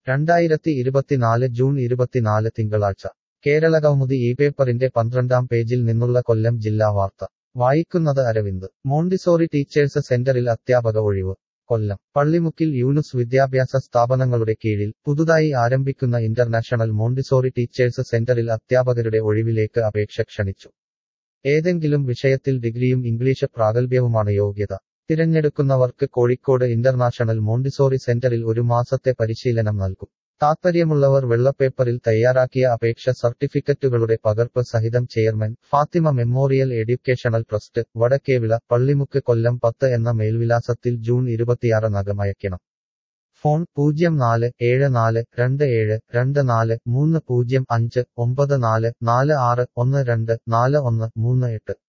രണ്ടായിരത്തി ഇരുപത്തിനാല് ജൂൺ ഇരുപത്തിനാല് തിങ്കളാഴ്ച കേരളകൗമുദി ഈ പേപ്പറിന്റെ പന്ത്രണ്ടാം പേജിൽ നിന്നുള്ള കൊല്ലം ജില്ലാ വാർത്ത വായിക്കുന്നത് അരവിന്ദ് മോണ്ടിസോറി ടീച്ചേഴ്സ് സെന്ററിൽ അധ്യാപക ഒഴിവ് കൊല്ലം പള്ളിമുക്കിൽ യൂനുസ് വിദ്യാഭ്യാസ സ്ഥാപനങ്ങളുടെ കീഴിൽ പുതുതായി ആരംഭിക്കുന്ന ഇന്റർനാഷണൽ മോണ്ടിസോറി ടീച്ചേഴ്സ് സെന്ററിൽ അധ്യാപകരുടെ ഒഴിവിലേക്ക് അപേക്ഷ ക്ഷണിച്ചു ഏതെങ്കിലും വിഷയത്തിൽ ഡിഗ്രിയും ഇംഗ്ലീഷ് പ്രാഗൽഭ്യവുമാണ് യോഗ്യത തിരഞ്ഞെടുക്കുന്നവർക്ക് കോഴിക്കോട് ഇന്റർനാഷണൽ മോണ്ടിസോറി സെന്ററിൽ ഒരു മാസത്തെ പരിശീലനം നൽകും താത്പര്യമുള്ളവർ വെള്ളപ്പേപ്പറിൽ തയ്യാറാക്കിയ അപേക്ഷ സർട്ടിഫിക്കറ്റുകളുടെ പകർപ്പ് സഹിതം chairman Fathima memorial educational trust Vadakkevila Pallimukku Kollam പത്ത് എന്ന മേൽവിലാസത്തിൽ ജൂൺ ഇരുപത്തിയാറിനകം അയക്കണം ഫോൺ പൂജ്യം നാല് ഏഴ് നാല് രണ്ട് ഏഴ് രണ്ട് നാല് മൂന്ന് പൂജ്യം അഞ്ച് ഒമ്പത് നാല് നാല് ആറ് ഒന്ന് രണ്ട് നാല് ഒന്ന് മൂന്ന് എട്ട്